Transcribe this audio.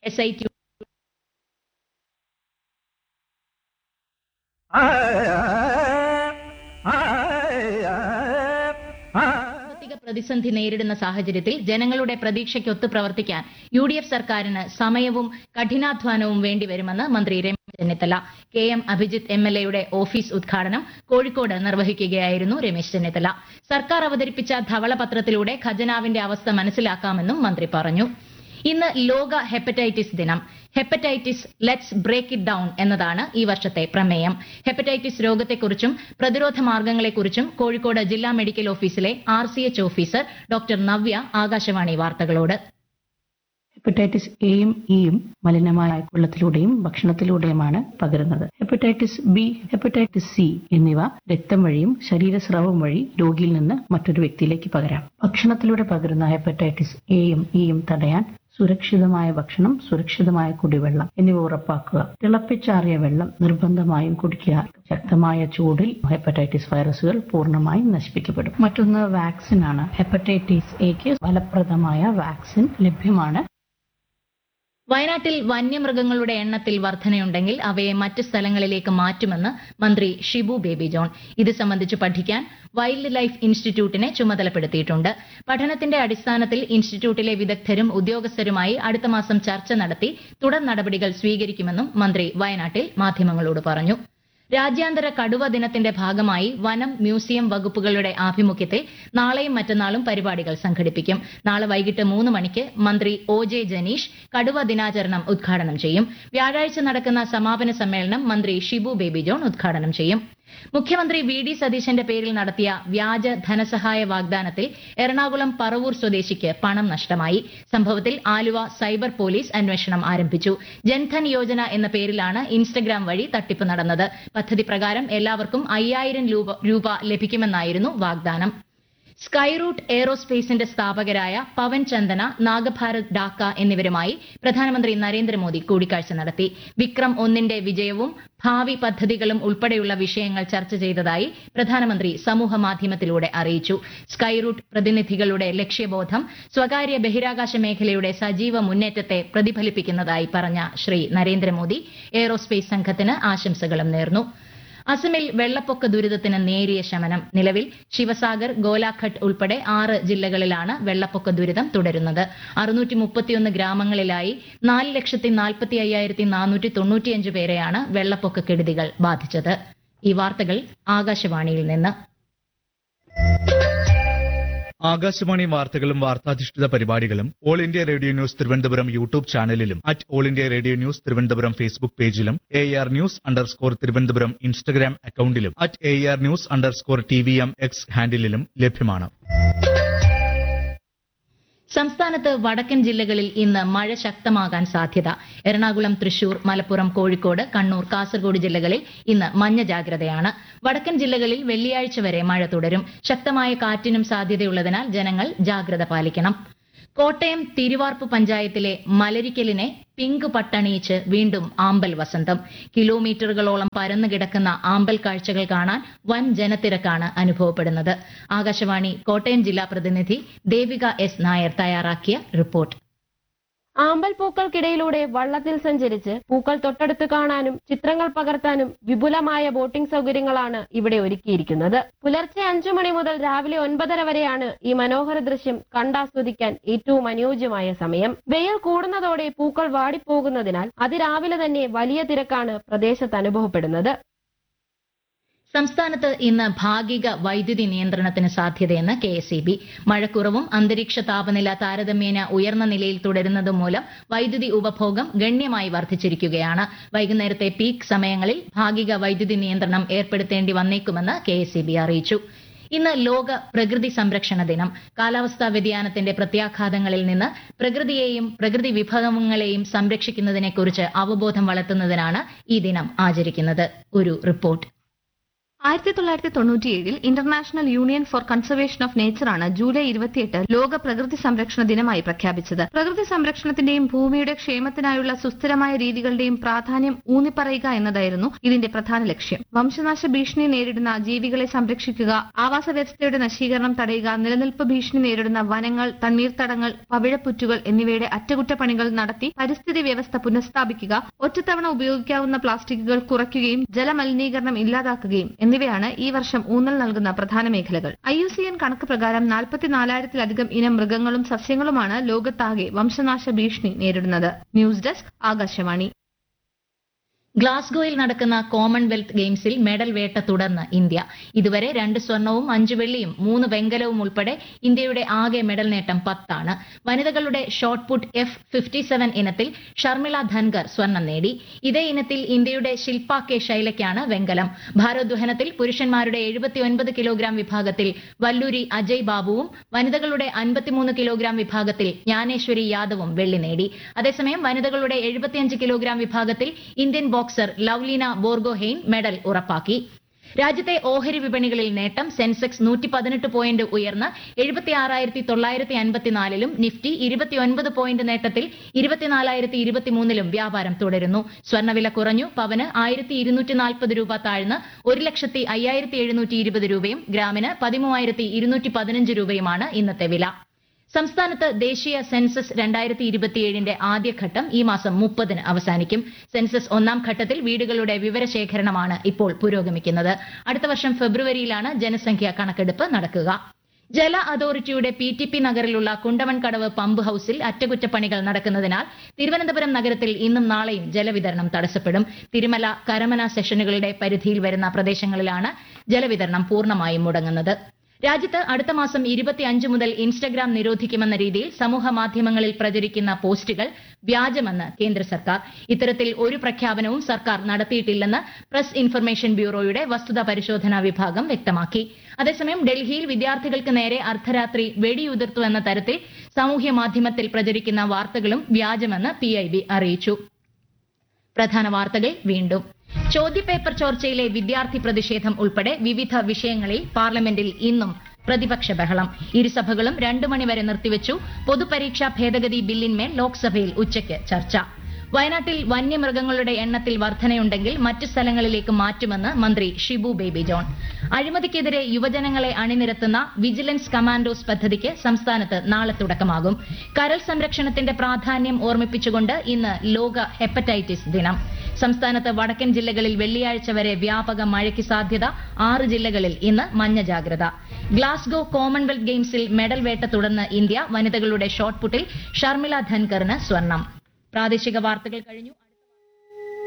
S I T സാമ്പത്തിക പ്രതിസന്ധി നേരിടുന്ന സാഹചര്യത്തിൽ ജനങ്ങളുടെ പ്രതീക്ഷയ്ക്കൊത്ത് പ്രവർത്തിക്കാൻ യു ഡി എഫ് സർക്കാരിന് സമയവും കഠിനാധ്വാനവും വേണ്ടിവരുമെന്ന് മന്ത്രി Ramesh Chennithala K M Abhijith M L എയുടെ ഓഫീസ് ഉദ്ഘാടനം കോഴിക്കോട് നിർവഹിക്കുകയായിരുന്നു രമേശ് ചെന്നിത്തല സർക്കാർ അവതരിപ്പിച്ച ധവളപത്രത്തിലൂടെ ഖജനാവിന്റെ അവസ്ഥ മനസ്സിലാക്കാമെന്നും മന്ത്രി പറഞ്ഞു ഇന്ന് ലോക ഹെപ്പറ്റൈറ്റിസ് ദിനം hepatitis let's break it down എന്നതാണ് ഈ വർഷത്തെ പ്രമേയം ഹെപ്പറ്റൈറ്റിസ് രോഗത്തെക്കുറിച്ചും പ്രതിരോധ മാർഗങ്ങളെക്കുറിച്ചും കോഴിക്കോട് ജില്ലാ മെഡിക്കൽ ഓഫീസിലെ R C H officer doctor Navya Akashvani വാർത്തകളോട് ഹെപ്പറ്റൈറ്റിസ് എയും ഇയും മലിനമായ വെള്ളത്തിലൂടെയും ഭക്ഷണത്തിലൂടെയുമാണ് പകരുന്നത് ഹെപ്പറ്റൈറ്റിസ് ബി ഹെപ്പറ്റൈറ്റിസ് സി എന്നിവ രക്തം വഴിയും ശരീരസ്രവം വഴി രോഗിയിൽ നിന്ന് മറ്റൊരു വ്യക്തിയിലേക്ക് പകരാം ഭക്ഷണത്തിലൂടെ പകരുന്ന ഹെപ്പറ്റൈറ്റിസ് എയും ഇയും തടയാൻ സുരക്ഷിതമായ ഭക്ഷണം സുരക്ഷിതമായ കുടിവെള്ളം എന്നിവ ഉറപ്പാക്കുക തിളപ്പിച്ചാറിയ വെള്ളം നിർബന്ധമായും കുടിക്കുക ശക്തമായ ചൂടിൽ ഹെപ്പറ്റൈറ്റിസ് വൈറസുകൾ പൂർണ്ണമായും നശിപ്പിക്കപ്പെടും മറ്റൊന്ന് വാക്സിൻ ആണ് ഹെപ്പറ്റൈറ്റിസ് എക്ക് ഫലപ്രദമായ വാക്സിൻ ലഭ്യമാണ് വയനാട്ടിൽ വന്യമൃഗങ്ങളുടെ എണ്ണത്തിൽ വർധനയുണ്ടെങ്കിൽ അവയെ മറ്റ് സ്ഥലങ്ങളിലേക്ക് മാറ്റുമെന്ന് മന്ത്രി ഷിബു ബേബി ജോൺ ഇത് സംബന്ധിച്ച് പഠിക്കാൻ വൈൽഡ് ലൈഫ് ഇൻസ്റ്റിറ്റ്യൂട്ടിനെ ചുമതലപ്പെടുത്തിയിട്ടുണ്ട് പഠനത്തിന്റെ അടിസ്ഥാനത്തിൽ ഇൻസ്റ്റിറ്റ്യൂട്ടിലെ വിദഗ്ധരും ഉദ്യോഗസ്ഥരുമായി അടുത്ത മാസം ചർച്ച നടത്തി തുടർ നടപടികൾ സ്വീകരിക്കുമെന്നും മന്ത്രി വയനാട്ടിൽ മാധ്യമങ്ങളോട് പറഞ്ഞു രാജ്യാന്തര കടുവ ദിനത്തിന്റെ ഭാഗമായി വനം മ്യൂസിയം വകുപ്പുകളുടെ ആഭിമുഖ്യത്തിൽ നാളെയും മറ്റന്നാളും പരിപാടികൾ സംഘടിപ്പിക്കും നാളെ വൈകിട്ട് മൂന്ന് മണിക്ക് മന്ത്രി ഒ ജെ ജനീഷ് കടുവ ദിനാചരണം ഉദ്ഘാടനം ചെയ്യും വ്യാഴാഴ്ച നടക്കുന്ന സമാപന സമ്മേളനം മന്ത്രി ഷിബു ബേബി ജോൺ ഉദ്ഘാടനം ചെയ്യും മുഖ്യമന്ത്രി വി ഡി സതീശന്റെ പേരിൽ നടത്തിയ വ്യാജ ധനസഹായ വാഗ്ദാനത്തിൽ എറണാകുളം പറവൂർ സ്വദേശിക്ക് പണം നഷ്ടമായി സംഭവത്തിൽ ആലുവ സൈബർ പോലീസ് അന്വേഷണം ആരംഭിച്ചു ജൻധൻ യോജന എന്ന പേരിലാണ് ഇൻസ്റ്റഗ്രാം വഴി തട്ടിപ്പ് നടന്നത് പദ്ധതി പ്രകാരം എല്ലാവർക്കും അയ്യായിരം രൂപ ലഭിക്കുമെന്നായിരുന്നു വാഗ്ദാനം സ്കൈറൂട്ട് എയ്റോസ്പേസിന്റെ സ്ഥാപകരായ പവൻ ചന്ദന നാഗഭാരത് ഡാക്ക എന്നിവരുമായി പ്രധാനമന്ത്രി നരേന്ദ്രമോദി കൂടിക്കാഴ്ച നടത്തി വിക്രം ഒന്നിന്റെ വിജയവും ഭാവി പദ്ധതികളും ഉൾപ്പെടെയുള്ള വിഷയങ്ങൾ ചർച്ച ചെയ്തതായി പ്രധാനമന്ത്രി സമൂഹ മാധ്യമത്തിലൂടെ അറിയിച്ചു സ്കൈറൂട്ട് പ്രതിനിധികളുടെ ലക്ഷ്യബോധം സ്വകാര്യ ബഹിരാകാശ മേഖലയുടെ സജീവ മുന്നേറ്റത്തെ പ്രതിഫലിപ്പിക്കുന്നതായി പറഞ്ഞ ശ്രീ നരേന്ദ്രമോദി എയ്റോസ്പേസ് സംഘത്തിന് ആശംസകളും നേർന്നു അസമിൽ വെള്ളപ്പൊക്ക ദുരിതത്തിന് നേരിയ ശമനം നിലവിൽ ശിവസാഗർ ഗോലാഘട്ട് ഉൾപ്പെടെ ആറ് ജില്ലകളിലാണ് വെള്ളപ്പൊക്ക ദുരിതം തുടരുന്നത് അറുന്നൂറ്റി മുപ്പത്തിയൊന്ന് ഗ്രാമങ്ങളിലായി നാല് ലക്ഷത്തി നാൽപ്പത്തി അയ്യായിരത്തി നാനൂറ്റി തൊണ്ണൂറ്റിയഞ്ച് പേരെയാണ് വെള്ളപ്പൊക്ക കെടുതികൾ ബാധിച്ചത് ഈ വാർത്തകൾ ആകാശവാണിയിൽ നിന്ന് ആകാശവാണി വാർത്തകളും വാർത്താധിഷ്ഠിത പരിപാടികളും all India radio news Thiruvananthapuram YouTube ചാനലിലും at all India radio news Thiruvananthapuram Facebook പേജിലും A R news underscore Thiruvananthapuram Instagram അക്കൌണ്ടിലും at A R news underscore T V M X ഹാൻഡിലും ലഭ്യമാണ് സംസ്ഥാനത്ത് വടക്കൻ ജില്ലകളിൽ ഇന്ന് മഴ ശക്തമാകാൻ സാധ്യത എറണാകുളം തൃശൂർ മലപ്പുറം കോഴിക്കോട് കണ്ണൂർ കാസർഗോഡ് ജില്ലകളിൽ ഇന്ന് മഞ്ഞ ജാഗ്രതയാണ് വടക്കൻ ജില്ലകളിൽ വെള്ളിയാഴ്ച വരെ മഴ തുടരും ശക്തമായ കാറ്റിനും സാധ്യതയുള്ളതിനാൽ ജനങ്ങൾ ജാഗ്രത പാലിക്കണം കോട്ടയം തിരുവാർപ്പ് പഞ്ചായത്തിലെ മലരിക്കലിനെ പിങ്ക് പട്ടണിയിച്ച് വീണ്ടും ആമ്പൽ വസന്തം കിലോമീറ്ററുകളോളം പരന്നു കിടക്കുന്ന ആമ്പൽ കാഴ്ചകൾ കാണാൻ വൻ ജനത്തിരക്കാണ് അനുഭവപ്പെടുന്നത് ആകാശവാണി കോട്ടയം ജില്ലാ പ്രതിനിധി ദേവിക എസ് നായർ തയ്യാറാക്കിയ റിപ്പോർട്ട് ആമ്പൽ പൂക്കൾക്കിടയിലൂടെ വള്ളത്തിൽ സഞ്ചരിച്ച് പൂക്കൾ തൊട്ടടുത്ത് കാണാനും ചിത്രങ്ങൾ പകർത്താനും വിപുലമായ ബോട്ടിംഗ് സൗകര്യങ്ങളാണ് ഇവിടെ ഒരുക്കിയിരിക്കുന്നത് പുലർച്ചെ അഞ്ചു മണി മുതൽ രാവിലെ ഒൻപതര വരെയാണ് ഈ മനോഹര ദൃശ്യം കണ്ടാസ്വദിക്കാൻ ഏറ്റവും അനുയോജ്യമായ സമയം വെയിൽ കൂടുന്നതോടെ പൂക്കൾ വാടിപ്പോകുന്നതിനാൽ അതിരാവിലെ തന്നെ വലിയ തിരക്കാണ് പ്രദേശത്ത് അനുഭവപ്പെടുന്നത് സംസ്ഥാനത്ത് ഇന്ന് ഭാഗിക വൈദ്യുതി നിയന്ത്രണത്തിന് സാധ്യതയെന്ന് കെ എസ് ഇ ബി മഴക്കുറവും അന്തരീക്ഷ താപനില താരതമ്യേന ഉയർന്ന നിലയിൽ തുടരുന്നതും മൂലം വൈദ്യുതി ഉപഭോഗം ഗണ്യമായി വർദ്ധിച്ചിരിക്കുകയാണ് വൈകുന്നേരത്തെ പീക്ക് സമയങ്ങളിൽ ഭാഗിക വൈദ്യുതി നിയന്ത്രണം ഏർപ്പെടുത്തേണ്ടി വന്നേക്കുമെന്ന് കെ എസ് ഇ ബി അറിയിച്ചു ഇന്ന് ലോക പ്രകൃതി സംരക്ഷണ ദിനം കാലാവസ്ഥാ വ്യതിയാനത്തിന്റെ പ്രത്യാഘാതങ്ങളിൽ നിന്ന് പ്രകൃതിയെയും പ്രകൃതി വിഭവങ്ങളെയും സംരക്ഷിക്കുന്നതിനെക്കുറിച്ച് അവബോധം വളർത്തുന്നതിനാണ് ഈ ദിനം ആചരിക്കുന്നത് ഒരു റിപ്പോർട്ട് ആയിരത്തി തൊള്ളായിരത്തി തൊണ്ണൂറ്റിയേഴിൽ international union for conservation of നേച്ചറാണ് ജൂലൈ ഇരുപത്തിയെട്ട് ലോക പ്രകൃതി സംരക്ഷണ ദിനമായി പ്രഖ്യാപിച്ചത് പ്രകൃതി സംരക്ഷണത്തിന്റെയും ഭൂമിയുടെ ക്ഷേമത്തിനായുള്ള സുസ്ഥിരമായ രീതികളുടെയും പ്രാധാന്യം ഊന്നിപ്പറയുക എന്നതായിരുന്നു ഇതിന്റെ പ്രധാന ലക്ഷ്യം വംശനാശ ഭീഷണി നേരിടുന്ന ജീവികളെ സംരക്ഷിക്കുക ആവാസ വ്യവസ്ഥയുടെ നശീകരണം തടയുക നിലനിൽപ്പ് ഭീഷണി നേരിടുന്ന വനങ്ങൾ തണ്ണീർത്തടങ്ങൾ പവിഴപ്പുറ്റുകൾ എന്നിവയുടെ അറ്റകുറ്റപ്പണികൾ നടത്തി പരിസ്ഥിതി വ്യവസ്ഥ പുനഃസ്ഥാപിക്കുക ഒറ്റത്തവണ ഉപയോഗിക്കാവുന്ന പ്ലാസ്റ്റിക്കുകൾ കുറയ്ക്കുകയും ജലമലിനീകരണം ഇല്ലാതാക്കുകയും എന്നിവയാണ് ഈ വർഷം ഊന്നൽ നൽകുന്ന പ്രധാന മേഖലകൾ ഐ യു സി എൻ കണക്ക് പ്രകാരം നാൽപ്പത്തിനാലായിരത്തിലധികം ഇനം മൃഗങ്ങളും സസ്യങ്ങളുമാണ് ലോകത്താകെ വംശനാശ ഭീഷണി നേരിടുന്നത് ന്യൂസ് ഡെസ്ക് ആകാശവാണി ഗ്ലാസ്ഗോയിൽ നടക്കുന്ന കോമൺവെൽത്ത് ഗെയിംസിൽ മെഡൽ വേട്ട തുടർന്ന് ഇന്ത്യ ഇതുവരെ രണ്ട് സ്വർണവും അഞ്ച് വെള്ളിയും മൂന്ന് വെങ്കലവും ഉൾപ്പെടെ ഇന്ത്യയുടെ ആകെ മെഡൽ നേട്ടം പത്താണ് വനിതകളുടെ shot put F fifty seven ഇനത്തിൽ ഷർമിള ധൻകർ സ്വർണം നേടി ഇതേ ഇനത്തിൽ ഇന്ത്യയുടെ ശിൽപ കെ ശൈലയ്ക്കാണ് വെങ്കലം ഭാരോദ്വഹനത്തിൽ പുരുഷന്മാരുടെ എഴുപത്തിയൊൻപത് കിലോഗ്രാം വിഭാഗത്തിൽ വല്ലൂരി അജയ് ബാബുവും വനിതകളുടെ അൻപത്തിമൂന്ന് കിലോഗ്രാം വിഭാഗത്തിൽ ജ്ഞാനേശ്വരി യാദവും വെള്ളി നേടി അതേസമയം വനിതകളുടെ എഴുപത്തിയഞ്ച് കിലോഗ്രാം വിഭാഗത്തിൽ Indian boxer Lovlina Borgohain medal ഉറപ്പാക്കി രാജ്യത്തെ ഓഹരി വിപണികളിൽ നേട്ടം സെൻസെക്സ് നൂറ്റി പതിനെട്ട് പോയിന്റ് ഉയർന്ന് എഴുപത്തിയാറായിരത്തി തൊള്ളായിരത്തി അൻപത്തിനാലിലും നിഫ്റ്റി ഇരുപത്തിയൊൻപത് പോയിന്റ് നേട്ടത്തിൽ ഇരുപത്തിനാലായിരത്തി ഇരുപത്തിമൂന്നിലും വ്യാപാരം തുടരുന്നു സ്വർണ്ണവില കുറഞ്ഞു പവന് ആയിരത്തി ഇരുന്നൂറ്റി നാൽപ്പത് രൂപ താഴ്ന്ന് ഒരു ലക്ഷത്തി അയ്യായിരത്തി എഴുന്നൂറ്റി ഇരുപത് രൂപയും ഗ്രാമിന് പതിമൂവായിരത്തി ഇരുന്നൂറ്റി പതിനഞ്ച് രൂപയുമാണ് ഇന്നത്തെ വില സംസ്ഥാനത്ത് ദേശീയ സെൻസസ് രണ്ടായിരത്തി ഇരുപത്തിയേഴിന്റെ ആദ്യഘട്ടം ഈ മാസം മുപ്പതിന് അവസാനിക്കും സെൻസസ് ഒന്നാം ഘട്ടത്തിൽ വീടുകളുടെ വിവരശേഖരണമാണ് ഇപ്പോൾ പുരോഗമിക്കുന്നത് അടുത്ത വർഷം ഫെബ്രുവരിയിലാണ് ജനസംഖ്യാ കണക്കെടുപ്പ് നടക്കുക ജല അതോറിറ്റിയുടെ പി ടി പി നഗറിലുള്ള കുണ്ടമൺകടവ് പമ്പ് ഹൌസിൽ അറ്റകുറ്റപ്പണികൾ നടക്കുന്നതിനാൽ തിരുവനന്തപുരം നഗരത്തിൽ ഇന്നും നാളെയും ജലവിതരണം തടസ്സപ്പെടും തിരുമല കരമന സെഷനുകളുടെ പരിധിയിൽ വരുന്ന പ്രദേശങ്ങളിലാണ് ജലവിതരണം പൂർണ്ണമായും മുടങ്ങുന്നത് രാജ്യത്ത് അടുത്ത മാസം ഇരുപത്തിയഞ്ച് മുതൽ ഇൻസ്റ്റഗ്രാം നിരോധിക്കുമെന്ന രീതിയിൽ സമൂഹ മാധ്യമങ്ങളിൽ പ്രചരിക്കുന്ന പോസ്റ്റുകൾ വ്യാജമെന്ന് കേന്ദ്ര സർക്കാർ ഇത്തരത്തിൽ ഒരു പ്രഖ്യാപനവും സർക്കാർ നടത്തിയിട്ടില്ലെന്ന് പ്രസ് ഇൻഫർമേഷൻ ബ്യൂറോയുടെ വസ്തുതാ പരിശോധനാ വിഭാഗം വ്യക്തമാക്കി അതേസമയം ഡൽഹിയിൽ വിദ്യാർത്ഥികൾക്ക് നേരെ അർദ്ധരാത്രി വെടിയുതിർത്തു എന്ന തരത്തിൽ സാമൂഹ്യ മാധ്യമത്തിൽ പ്രചരിക്കുന്ന വാർത്തകളും വ്യാജമെന്ന് പിഐബി അറിയിച്ചു പ്രധാന വാർത്തകൾ വീണ്ടും ചോദ്യപേപ്പർ ചോർച്ചയിലെ വിദ്യാർത്ഥി പ്രതിഷേധം ഉൾപ്പെടെ വിവിധ വിഷയങ്ങളിൽ പാർലമെന്റിൽ ഇന്നും പ്രതിപക്ഷ ബഹളം ഇരുസഭകളും രണ്ടു മണിവരെ നിർത്തിവച്ചു പൊതുപരീക്ഷാ ഭേദഗതി ബില്ലിന്മേൽ ലോക്സഭയിൽ ഉച്ചയ്ക്ക് ചർച്ച വയനാട്ടിൽ വന്യമൃഗങ്ങളുടെ എണ്ണത്തിൽ വർധനയുണ്ടെങ്കിൽ മറ്റു സ്ഥലങ്ങളിലേക്ക് മാറ്റുമെന്ന് മന്ത്രി ഷിബു ബേബി ജോൺ അഴിമതിക്കെതിരെ യുവജനങ്ങളെ അണിനിരത്തുന്ന വിജിലൻസ് കമാൻഡോസ് പദ്ധതിക്ക് സംസ്ഥാനത്ത് നാളെ തുടക്കമാകും കരൾ സംരക്ഷണത്തിന്റെ പ്രാധാന്യം ഓർമ്മിപ്പിച്ചുകൊണ്ട് ഇന്ന് ലോക ഹെപ്പറ്റൈറ്റിസ് ദിനം സംസ്ഥാനത്ത് വടക്കൻ ജില്ലകളിൽ വെള്ളിയാഴ്ച വരെ വ്യാപക മഴയ്ക്ക് സാധ്യത ആറ് ജില്ലകളിൽ ഇന്ന് മഞ്ഞ ജാഗ്രത ഗ്ലാസ്ഗോ കോമൺവെൽത്ത് ഗെയിംസിൽ മെഡൽ വേട്ട തുടർന്ന് ഇന്ത്യ വനിതകളുടെ ഷോട്ട്പുട്ടിൽ ഷർമിള ധൻകറിന് സ്വർണം പ്രാദേശിക വാർത്തകൾ കഴിഞ്ഞു